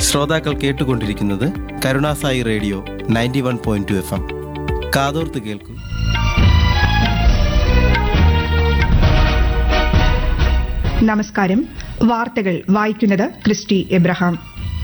ശ്രോതാക്കൾ കേട്ടുകൊണ്ടിരിക്കുന്നത് കരുണാസായി radio ninety one point two F M കാതോർത്ത് കേൾക്കൂ നമസ്കാരം വാർത്തകൾ വായിക്കുന്നത് ക്രിസ്റ്റി എബ്രഹാം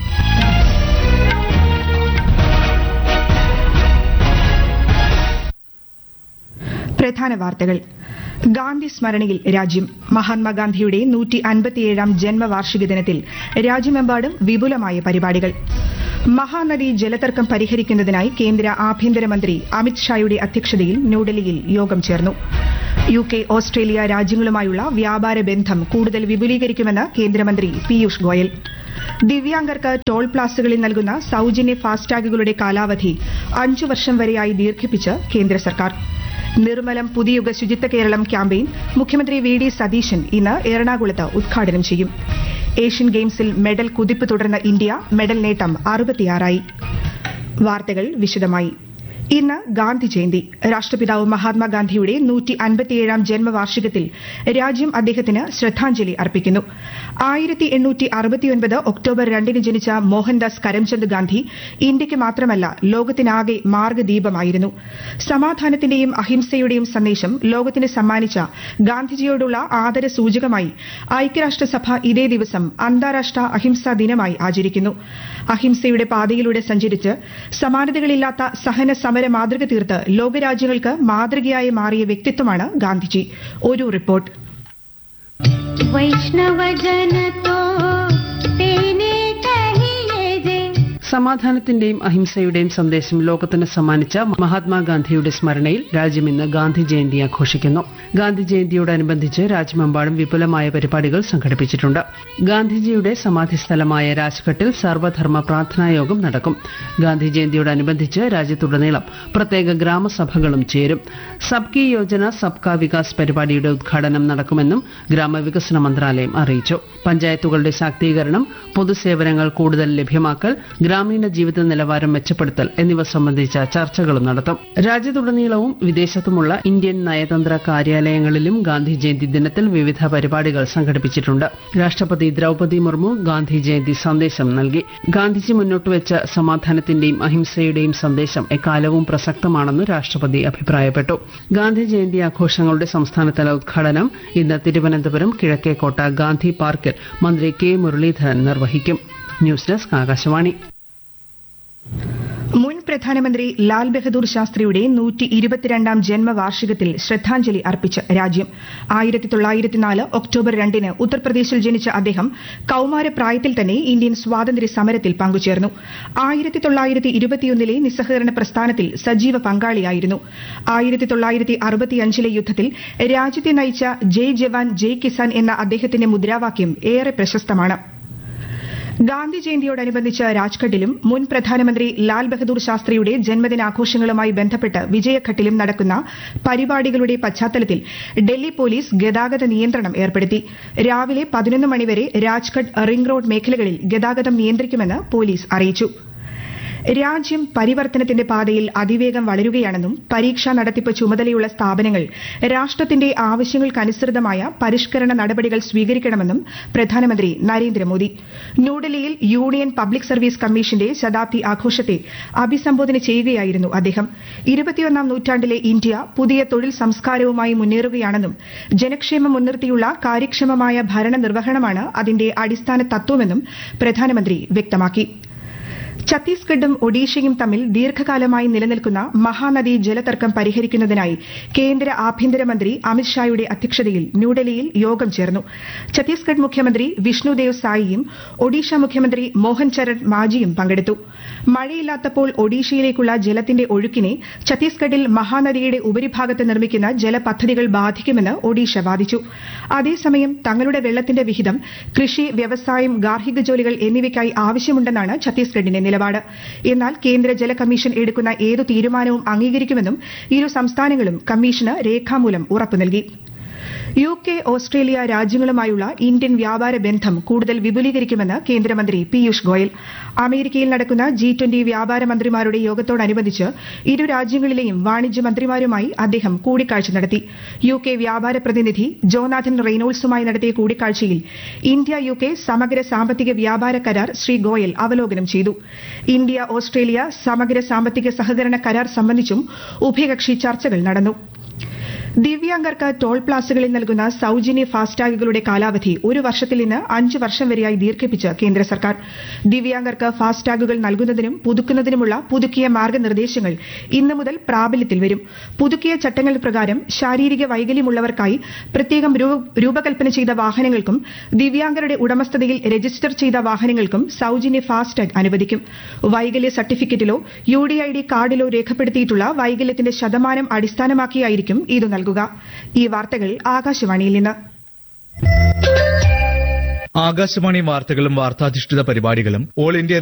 പ്രധാന വാർത്തകൾ ഗാന്ധി സ്മരണയിൽ രാജ്യം മഹാത്മാഗാന്ധിയുടെ നൂറ്റി അൻപത്തിയേഴാം ജന്മവാർഷിക ദിനത്തിൽ രാജ്യമെമ്പാടും വിപുലമായ പരിപാടികൾ മഹാനദി ജലതർക്കം പരിഹരിക്കുന്നതിനായി കേന്ദ്ര ആഭ്യന്തരമന്ത്രി അമിത്ഷായുടെ അധ്യക്ഷതയിൽ ന്യൂഡൽഹിയിൽ യോഗം ചേർന്നു യു കെ ഓസ്ട്രേലിയ രാജ്യങ്ങളുമായുള്ള വ്യാപാര ബന്ധം കൂടുതൽ വിപുലീകരിക്കുമെന്ന് കേന്ദ്രമന്ത്രി പീയൂഷ് ഗോയൽ ദിവ്യാംഗർക്ക് ടോൾ പ്ലാസകളിൽ നൽകുന്ന സൌജന്യ ഫാസ്ടാഗുകളുടെ കാലാവധി അഞ്ചു വർഷം വരെയായി ദീർഘിപ്പിച്ച് കേന്ദ്ര സർക്കാർ നിർമ്മലം പുതിയുഗ ശുചിത്വ കേരളം ക്യാമ്പയിൻ മുഖ്യമന്ത്രി വി ഡി സതീശൻ ഇന്ന് എറണാകുളത്ത് ഉദ്ഘാടനം ചെയ്യും ഏഷ്യൻ ഗെയിംസിൽ മെഡൽ കുതിപ്പ് തുടർന്ന ഇന്ത്യ മെഡൽ നേട്ടം അറുപത്തിയാറായി വാർത്തകൾ വിശദമായി ഇന്ന് ഗാന്ധി ജയന്തി രാഷ്ട്രപിതാവ് മഹാത്മാഗാന്ധിയുടെ നൂറ്റി അൻപത്തിയേഴാം ജന്മവാർഷികത്തിൽ രാജ്യം അദ്ദേഹത്തിന് ശ്രദ്ധാഞ്ജലി അർപ്പിക്കുന്നു ആയിരത്തി എണ്ണൂറ്റി അറുപത്തിയൊൻപത് ഒക്ടോബർ രണ്ടിന് ജനിച്ച മോഹൻദാസ് കരംചന്ദ് ഗാന്ധി ഇന്ത്യയ്ക്ക് മാത്രമല്ല ലോകത്തിനാകെ മാർഗദീപമായിരുന്നു സമാധാനത്തിന്റെയും അഹിംസയുടെയും സന്ദേശം ലോകത്തിന് സമ്മാനിച്ച ഗാന്ധിജിയോടുള്ള ആദര സൂചകമായി ഐക്യരാഷ്ട്രസഭ ഇതേ ദിവസം അന്താരാഷ്ട്ര അഹിംസാ ദിനമായി ആചരിക്കുന്നു അഹിംസയുടെ പാതയിലൂടെ സഞ്ചരിച്ച് സമാനതകളില്ലാത്ത സഹന സമര മാതൃക തീർത്ത് ലോകരാജ്യങ്ങൾക്ക് മാതൃകയായി മാറിയ വ്യക്തിത്വമാണ് ഗാന്ധിജി ഒരു റിപ്പോർട്ട് वैष्णव जन तो तेने कहिए जे സമാധാനത്തിന്റെയും അഹിംസയുടെയും സന്ദേശം ലോകത്തിന് സമ്മാനിച്ച മഹാത്മാഗാന്ധിയുടെ സ്മരണയിൽ രാജ്യം ഇന്ന് ഗാന്ധി ജയന്തി ആഘോഷിക്കുന്നു ഗാന്ധി ജയന്തിയോടനുബന്ധിച്ച് രാജ്യമെമ്പാടും വിപുലമായ പരിപാടികൾ സംഘടിപ്പിച്ചിട്ടുണ്ട് ഗാന്ധിജിയുടെ സമാധി സ്ഥലമായ രാജ്ഘട്ടിൽ സർവധർമ്മ പ്രാർത്ഥനായോഗം നടക്കും ഗാന്ധി ജയന്തിയോടനുബന്ധിച്ച് രാജ്യത്തുടനീളം പ്രത്യേക ഗ്രാമസഭകളും ചേരും സബ്കി യോജന സബ്കാ വികാസ് പരിപാടിയുടെ ഉദ്ഘാടനം നടക്കുമെന്നും ഗ്രാമവികസന മന്ത്രാലയം അറിയിച്ചു പഞ്ചായത്തുകളുടെ ശാക്തീകരണം പൊതുസേവനങ്ങൾ കൂടുതൽ ലഭ്യമാക്കൽ ഗ്രാമീണ ജീവിത നിലവാരം മെച്ചപ്പെടുത്തൽ എന്നിവ സംബന്ധിച്ച ചർച്ചകളും നടത്തും രാജ്യത്തുടനീളവും വിദേശത്തുമുള്ള ഇന്ത്യൻ നയതന്ത്ര കാര്യാലയങ്ങളിലും ഗാന്ധി ജയന്തി ദിനത്തിൽ വിവിധ പരിപാടികൾ സംഘടിപ്പിച്ചിട്ടുണ്ട് രാഷ്ട്രപതി ദ്രൌപതി മുർമു ഗാന്ധി ജയന്തി സന്ദേശം നൽകി ഗാന്ധിജി മുന്നോട്ടുവെച്ച സമാധാനത്തിന്റെയും അഹിംസയുടെയും സന്ദേശം എക്കാലവും പ്രസക്തമാണെന്ന് രാഷ്ട്രപതി അഭിപ്രായപ്പെട്ടു ഗാന്ധി ജയന്തി ആഘോഷങ്ങളുടെ സംസ്ഥാനതല ഉദ്ഘാടനം ഇന്ന് തിരുവനന്തപുരം കിഴക്കേക്കോട്ട ഗാന്ധി പാർക്കിൽ മന്ത്രി കെ മുരളീധരൻ നിർവഹിക്കും ന്യൂസ് ഡെസ്ക് ആകാശവാണി മുൻ പ്രധാനമന്ത്രി ലാൽ ബഹദൂർ ശാസ്ത്രിയുടെ നൂറ്റി ഇരുപത്തിരണ്ടാം ജന്മവാർഷികത്തിൽ ശ്രദ്ധാഞ്ജലി അർപ്പിച്ച് രാജ്യം ആയിരത്തി തൊള്ളായിരത്തിനാല് ഒക്ടോബർ രണ്ടിന് ഉത്തർപ്രദേശിൽ ജനിച്ച അദ്ദേഹം കൌമാരപ്രായത്തിൽ തന്നെ ഇന്ത്യൻ സ്വാതന്ത്ര്യ സമരത്തിൽ പങ്കുചേർന്നു ആയിരത്തി തൊള്ളായിരത്തി ഇരുപത്തിയൊന്നിലെ നിസ്സഹകരണ പ്രസ്ഥാനത്തിൽ സജീവ പങ്കാളിയായിരുന്നു ആയിരത്തി തൊള്ളായിരത്തി അറുപത്തിയഞ്ചിലെ യുദ്ധത്തിൽ രാജ്യത്തെ നയിച്ച ജയ് ജവാൻ ജയ് കിസാൻ എന്ന അദ്ദേഹത്തിന്റെ മുദ്രാവാക്യം ഏറെ പ്രശസ്തമാണ് ഗാന്ധി ജയന്തിയോടനുബന്ധിച്ച് രാജ്ഘട്ടിലും മുൻ പ്രധാനമന്ത്രി ലാൽ ബഹദൂർ ശാസ്ത്രിയുടെ ജന്മദിനാഘോഷങ്ങളുമായി ബന്ധപ്പെട്ട് വിജയഘട്ടിലും നടക്കുന്ന പരിപാടികളുടെ പശ്ചാത്തലത്തിൽ ഡൽഹി പോലീസ് ഗതാഗത നിയന്ത്രണം ഏർപ്പെടുത്തി രാവിലെ പതിനൊന്ന് മണിവരെ രാജ്ഘട്ട് റിംഗ് റോഡ് മേഖലകളിൽ ഗതാഗതം നിയന്ത്രിക്കുമെന്ന് പോലീസ് അറിയിച്ചു രാജ്യം പരിവർത്തനത്തിന്റെ പാതയിൽ അതിവേഗം വളരുകയാണെന്നും പരീക്ഷാ നടത്തിപ്പ് ചുമതലയുള്ള സ്ഥാപനങ്ങൾ രാഷ്ട്രത്തിന്റെ ആവശ്യങ്ങൾക്കനുസൃതമായ പരിഷ്കരണ നടപടികൾ സ്വീകരിക്കണമെന്നും പ്രധാനമന്ത്രി നരേന്ദ്രമോദി ന്യൂഡൽഹിയിൽ യൂണിയൻ പബ്ലിക് സർവീസ് കമ്മീഷന്റെ ശതാബ്ദി ആഘോഷത്തെ അഭിസംബോധന ചെയ്യുകയായിരുന്നു അദ്ദേഹം ഇരുപത്തിയൊന്നാം നൂറ്റാണ്ടിലെ ഇന്ത്യ പുതിയ തൊഴിൽ സംസ്കാരവുമായി മുന്നേറുകയാണെന്നും ജനക്ഷേമം മുൻനിർത്തിയുള്ള കാര്യക്ഷമമായ ഭരണനിർവഹണമാണ് അതിന്റെ അടിസ്ഥാന തത്വമെന്നും പ്രധാനമന്ത്രി വ്യക്തമാക്കി ഛത്തീസ്ഗഡും ഒഡീഷയും തമ്മിൽ ദീർഘകാലമായി നിലനിൽക്കുന്ന മഹാനദി ജലതർക്കം പരിഹരിക്കുന്നതിനായി കേന്ദ്ര ആഭ്യന്തരമന്ത്രി അമിത്ഷായുടെ അധ്യക്ഷതയിൽ ന്യൂഡൽഹിയിൽ യോഗം ചേർന്നു ഛത്തീസ്ഗഡ് മുഖ്യമന്ത്രി വിഷ്ണുദേവ് സായിയും ഒഡീഷ മുഖ്യമന്ത്രി മോഹൻ ചരൺ മാജിയും പങ്കെടുത്തു മഴയില്ലാത്തപ്പോൾ ഒഡീഷയിലേക്കുള്ള ജലത്തിന്റെ ഒഴുക്കിനെ ഛത്തീസ്ഗഡിൽ മഹാനദിയുടെ ഉപരിഭാഗത്ത് നിർമ്മിക്കുന്ന ജലപദ്ധതികൾ ബാധിക്കുമെന്ന് ഒഡീഷ വാദിച്ചു അതേസമയം തങ്ങളുടെ വെള്ളത്തിന്റെ വിഹിതം കൃഷി വ്യവസായം ഗാർഹിക ജോലികൾ എന്നിവയ്ക്കായി ആവശ്യമുണ്ടെന്നാണ് ഛത്തീസ്ഗഡിന്റെ നിലപാട് എന്നാൽ കേന്ദ്ര ജല കമ്മീഷൻ എടുക്കുന്ന ഏതു തീരുമാനവും അംഗീകരിക്കുമെന്നും ഇരു സംസ്ഥാനങ്ങളും കമ്മീഷന് രേഖാമൂലം ഉറപ്പു നൽകി യു കെ ഓസ്ട്രേലിയ രാജ്യങ്ങളുമായുള്ള ഇന്ത്യൻ വ്യാപാര ബന്ധം കൂടുതൽ വിപുലീകരിക്കുമെന്ന് കേന്ദ്രമന്ത്രി പീയൂഷ് ഗോയൽ അമേരിക്കയിൽ നടക്കുന്ന ജി ട്വന്റി വ്യാപാര മന്ത്രിമാരുടെ യോഗത്തോടനുബന്ധിച്ച് ഇരു രാജ്യങ്ങളിലെയും വാണിജ്യ മന്ത്രിമാരുമായി അദ്ദേഹം കൂടിക്കാഴ്ച നടത്തി യു കെ വ്യാപാര പ്രതിനിധി ജോനാഥൻ റെയ്നോൾസുമായി നടത്തിയ കൂടിക്കാഴ്ചയിൽ ഇന്ത്യ യു കെ സമഗ്ര സാമ്പത്തിക വ്യാപാര കരാർ ശ്രീ ഗോയൽ അവലോകനം ചെയ്തു ഇന്ത്യ ഓസ്ട്രേലിയ സമഗ്ര സാമ്പത്തിക സഹകരണ കരാർ സംബന്ധിച്ചും ഉഭയകക്ഷി ചർച്ചകൾ നടന്നു ദിവ്യാംഗർക്ക് ടോൾ പ്ലാസകളിൽ നൽകുന്ന സൌജന്യ ഫാസ്ടാഗുകളുടെ കാലാവധി ഒരു വർഷത്തിൽ നിന്ന് അഞ്ച് വർഷം വരെയായി ദീർഘിപ്പിച്ച് കേന്ദ്ര സർക്കാർ ദിവ്യാംഗർക്ക് ഫാസ്ടാഗുകൾ നൽകുന്നതിനും പുതുക്കുന്നതിനുമുള്ള പുതുക്കിയ മാർഗനിർദ്ദേശങ്ങൾ ഇന്നു മുതൽ പ്രാബല്യത്തിൽ വരും പുതുക്കിയ ചട്ടങ്ങൾ പ്രകാരം ശാരീരിക വൈകല്യമുള്ളവർക്കായി പ്രത്യേകം രൂ- രൂപകൽപ്പന ചെയ്ത വാഹനങ്ങൾക്കും ദിവ്യാംഗരുടെ ഉടമസ്ഥതയിൽ രജിസ്റ്റർ ചെയ്ത വാഹനങ്ങൾക്കും സൌജന്യ ഫാസ്ടാഗ് അനുവദിക്കും വൈകല്യ സർട്ടിഫിക്കറ്റിലോ യു ഡി ഐ ഡി കാർഡിലോ രേഖപ്പെടുത്തിയിട്ടുള്ള വൈകല്യത്തിന്റെ ശതമാനം അടിസ്ഥാനമാക്കിയായിരിക്കും ഇത് നൽകുക ഈ വാർത്തകൾ ആകാശവാണിയിൽ നിന്ന് ആകാശവാണി വാർത്തകളും വാർത്താധിഷ്ഠിത പരിപാടികളും ഓൾ ഇന്ത്യ